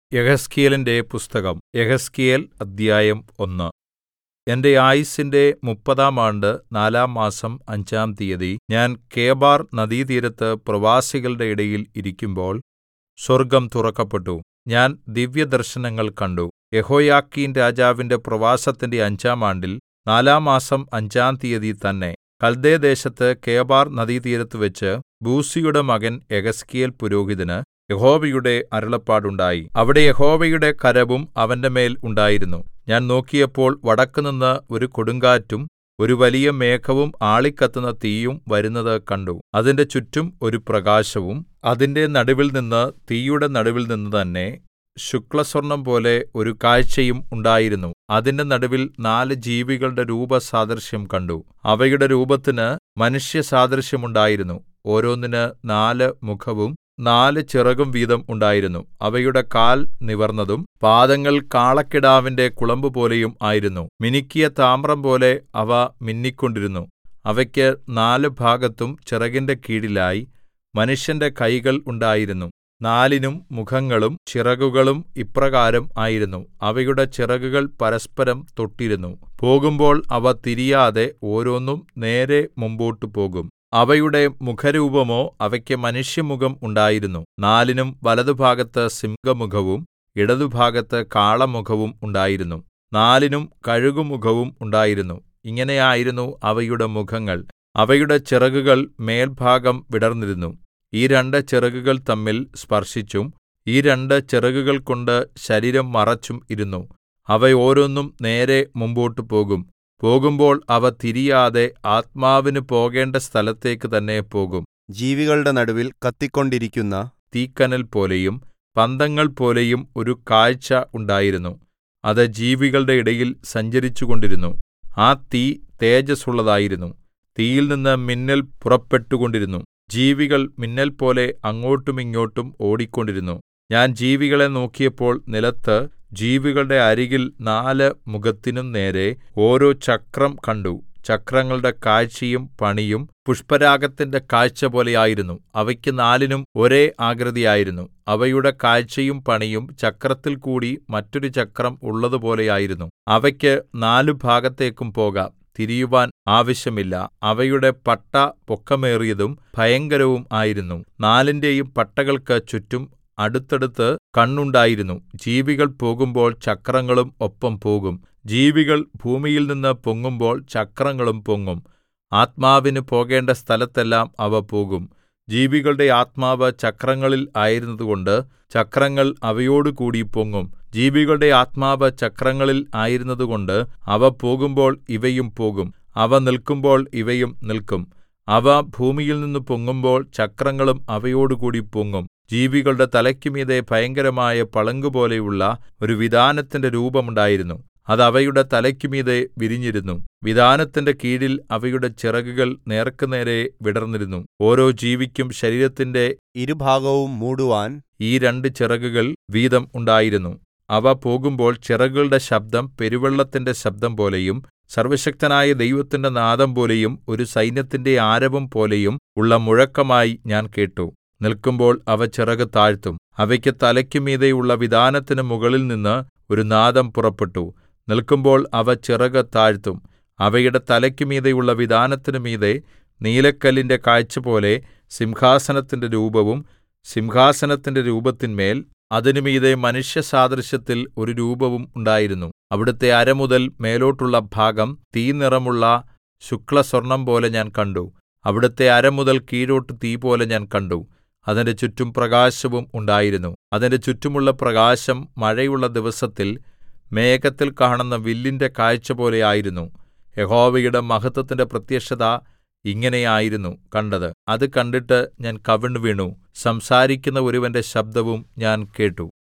യെഹെസ്കേലിന്റെ പുസ്തകം യെഹെസ്കേൽ അദ്ധ്യായം ഒന്ന് എന്റെ ആയുസ്സിന്റെ മുപ്പതാം ആണ്ട് നാലാം മാസം അഞ്ചാം തീയതി ഞാൻ കെബാർ നദീതീരത്ത് പ്രവാസികളുടെ ഇടയിൽ ഇരിക്കുമ്പോൾ സ്വർഗ്ഗം തുറക്കപ്പെട്ടു ഞാൻ ദിവ്യദർശനങ്ങൾ കണ്ടു യെഹോയാക്കീൻ രാജാവിന്റെ പ്രവാസത്തിന്റെ അഞ്ചാം ആണ്ടിൽ നാലാം മാസം അഞ്ചാം തീയതി തന്നെ കല്ദയദേശത്ത് കെബാർ നദീതീരത്തുവച്ച് ബൂസിയുടെ മകൻ യെഹെസ്കേൽ പുരോഹിതന് യഹോവയുടെ അരുളപ്പാടുണ്ടായി അവിടെ യഹോവയുടെ കരവും അവന്റെ മേൽ ഉണ്ടായിരുന്നു ഞാൻ നോക്കിയപ്പോൾ വടക്കുനിന്ന് ഒരു കൊടുങ്കാറ്റും ഒരു വലിയ മേഘവും ആളിക്കത്തുന്ന തീയും വരുന്നത് കണ്ടു അതിന്റെ ചുറ്റും ഒരു പ്രകാശവും അതിന്റെ നടുവിൽനിന്ന് തീയുടെ നടുവിൽനിന്ന് തന്നെ ശുക്ലസ്വർണ്ണംപോലെ ഒരു കാഴ്ചയും ഉണ്ടായിരുന്നു അതിന്റെ നടുവിൽ നാല് ജീവികളുടെ രൂപസാദൃശ്യം കണ്ടു അവയുടെ രൂപത്തിന് മനുഷ്യസാദൃശ്യം ഉണ്ടായിരുന്നു ഓരോന്നിന് നാല് മുഖവും നാല് ചിറകും വീതം ഉണ്ടായിരുന്നു അവയുടെ കാൽ നിവർന്നതും പാദങ്ങൾ കാളക്കിടാവിന്റെ കുളമ്പുപോലെയും ആയിരുന്നു മിനുക്കിയ താമ്രംപോലെ അവ മിന്നിക്കൊണ്ടിരുന്നു അവയ്ക്ക് നാല് ഭാഗത്തും ചിറകിന്റെ കീഴിലായി മനുഷ്യന്റെ കൈകൾ ഉണ്ടായിരുന്നു നാലിനും മുഖങ്ങളും ചിറകുകളും ഇപ്രകാരം ആയിരുന്നു അവയുടെ ചിറകുകൾ പരസ്പരം തൊട്ടിരുന്നു പോകുമ്പോൾ അവ തിരിയാതെ ഓരോന്നും നേരെ മുമ്പോട്ട് പോകും അവയുടെ മുഖരൂപമോ അവയ്ക്ക് മനുഷ്യമുഖം ഉണ്ടായിരുന്നു നാലിനും വലതുഭാഗത്ത് സിംഹമുഖവും ഇടതുഭാഗത്ത് കാളമുഖവും ഉണ്ടായിരുന്നു നാലിനും കഴുകുമുഖവും ഉണ്ടായിരുന്നു ഇങ്ങനെയായിരുന്നു അവയുടെ മുഖങ്ങൾ അവയുടെ ചിറകുകൾ മേൽഭാഗം വിടർന്നിരുന്നു ഈ രണ്ട് ചിറകുകൾ തമ്മിൽ സ്പർശിച്ചും ഈ രണ്ട് ചിറകുകൾ കൊണ്ട് ശരീരം മറച്ചും ഇരുന്നു അവ ഓരോന്നും നേരെ മുമ്പോട്ട് പോകും പോകുമ്പോൾ അവ തിരിയാതെ ആത്മാവിന് പോകേണ്ട സ്ഥലത്തേക്ക് തന്നെ പോകും ജീവികളുടെ നടുവിൽ കത്തിക്കൊണ്ടിരിക്കുന്ന തീക്കനൽ പോലെയും പന്തങ്ങൾ പോലെയും ഒരു കാഴ്ച ഉണ്ടായിരുന്നു അത് ജീവികളുടെ ഇടയിൽ സഞ്ചരിച്ചുകൊണ്ടിരുന്നു ആ തീ തേജസ്സുള്ളതായിരുന്നു തീയിൽ നിന്ന് മിന്നൽ പുറപ്പെട്ടുകൊണ്ടിരുന്നു ജീവികൾ മിന്നൽ പോലെ അങ്ങോട്ടും ഇങ്ങോട്ടും ഓടിക്കൊണ്ടിരുന്നു ഞാൻ ജീവികളെ നോക്കിയപ്പോൾ നിലത്ത് ജീവികളുടെ അരികിൽ നാല് മുഖത്തിനും നേരെ ഓരോ ചക്രം കണ്ടു ചക്രങ്ങളുടെ കാഴ്ചയും പണിയും പുഷ്പരാഗത്തിന്റെ കാഴ്ച പോലെയായിരുന്നു അവയ്ക്ക് നാലിനും ഒരേ ആകൃതിയായിരുന്നു അവയുടെ കാഴ്ചയും പണിയും ചക്രത്തിൽ കൂടി മറ്റൊരു ചക്രം ഉള്ളതുപോലെയായിരുന്നു അവയ്ക്ക് നാലു ഭാഗത്തേക്കും പോകാം തിരിയുവാൻ ആവശ്യമില്ല അവയുടെ പട്ട പൊക്കമേറിയതും ഭയങ്കരവും ആയിരുന്നു നാലിന്റെയും പട്ടകൾക്ക് ചുറ്റും അടുത്തടുത്ത് കണ്ണുണ്ടായിരുന്നു ജീവികൾ പോകുമ്പോൾ ചക്രങ്ങളും ഒപ്പം പോകും ജീവികൾ ഭൂമിയിൽ നിന്ന് പൊങ്ങുമ്പോൾ ചക്രങ്ങളും പൊങ്ങും ആത്മാവിന് പോകേണ്ട സ്ഥലത്തെല്ലാം അവ പോകും ജീവികളുടെ ആത്മാവ് ചക്രങ്ങളിൽ ആയിരുന്നതുകൊണ്ട് ചക്രങ്ങൾ അവയോടുകൂടി പൊങ്ങും ജീവികളുടെ ആത്മാവ് ചക്രങ്ങളിൽ ആയിരുന്നതുകൊണ്ട് അവ പോകുമ്പോൾ ഇവയും പോകും അവ നിൽക്കുമ്പോൾ ഇവയും നിൽക്കും അവ ഭൂമിയിൽ നിന്ന് പൊങ്ങുമ്പോൾ ചക്രങ്ങളും അവയോടുകൂടി പൊങ്ങും ജീവികളുടെ തലയ്ക്കുമീതെ ഭയങ്കരമായ പളുങ്കുപോലെയുള്ള ഒരു വിതാനത്തിന്റെ രൂപമുണ്ടായിരുന്നു അത് അവയുടെ തലയ്ക്കുമീതെ വിരിഞ്ഞിരുന്നു വിതാനത്തിന്റെ കീഴിൽ അവയുടെ ചിറകുകൾ നേർക്കുനേരെ വിടർന്നിരുന്നു ഓരോ ജീവിക്കും ശരീരത്തിന്റെ ഇരുഭാഗവും മൂടുവാൻ ഈ രണ്ട് ചിറകുകൾ വീതം ഉണ്ടായിരുന്നു അവ പോകുമ്പോൾ ചിറകുകളുടെ ശബ്ദം പെരുവെള്ളത്തിന്റെ ശബ്ദം പോലെയും സർവശക്തനായ ദൈവത്തിന്റെ നാദം പോലെയും ഒരു സൈന്യത്തിന്റെ ആരവം പോലെയും ഉള്ള മുഴക്കമായി ഞാൻ കേട്ടു നിൽക്കുമ്പോൾ അവ ചിറക് താഴ്ത്തും അവയ്ക്ക് തലയ്ക്കുമീതെയുള്ള വിതാനത്തിന് മുകളിൽ നിന്ന് ഒരു നാദം പുറപ്പെട്ടു നിൽക്കുമ്പോൾ അവ ചിറക് താഴ്ത്തും അവയുടെ തലയ്ക്കുമീതെയുള്ള വിതാനത്തിനു മീതെ നീലക്കല്ലിന്റെ കാഴ്ചപോലെ സിംഹാസനത്തിന്റെ രൂപവും സിംഹാസനത്തിന്റെ രൂപത്തിന്മേൽ അതിനു മീതെ മനുഷ്യസാദൃശ്യത്തിൽ ഒരു രൂപവും ഉണ്ടായിരുന്നു അവിടുത്തെ അരമുതൽ മേലോട്ടുള്ള ഭാഗം തീനിറമുള്ള ശുക്ലസ്വർണ്ണം പോലെ ഞാൻ കണ്ടു അവിടുത്തെ അരമുതൽ കീഴോട്ട് തീ പോലെ ഞാൻ കണ്ടു അതിന്റെ ചുറ്റും പ്രകാശവും ഉണ്ടായിരുന്നു അതിന്റെ ചുറ്റുമുള്ള പ്രകാശം മഴയുള്ള ദിവസത്തിൽ മേഘത്തിൽ കാണുന്ന വില്ലിന്റെ കാഴ്ച പോലെ ആയിരുന്നു യഹോവയുടെ മഹത്വത്തിന്റെ പ്രത്യക്ഷത ഇങ്ങനെയായിരുന്നു കണ്ടത് അത് കണ്ടിട്ട് ഞാൻ കവിണ്ണുവീണു സംസാരിക്കുന്ന ഒരുവന്റെ ശബ്ദവും ഞാൻ കേട്ടു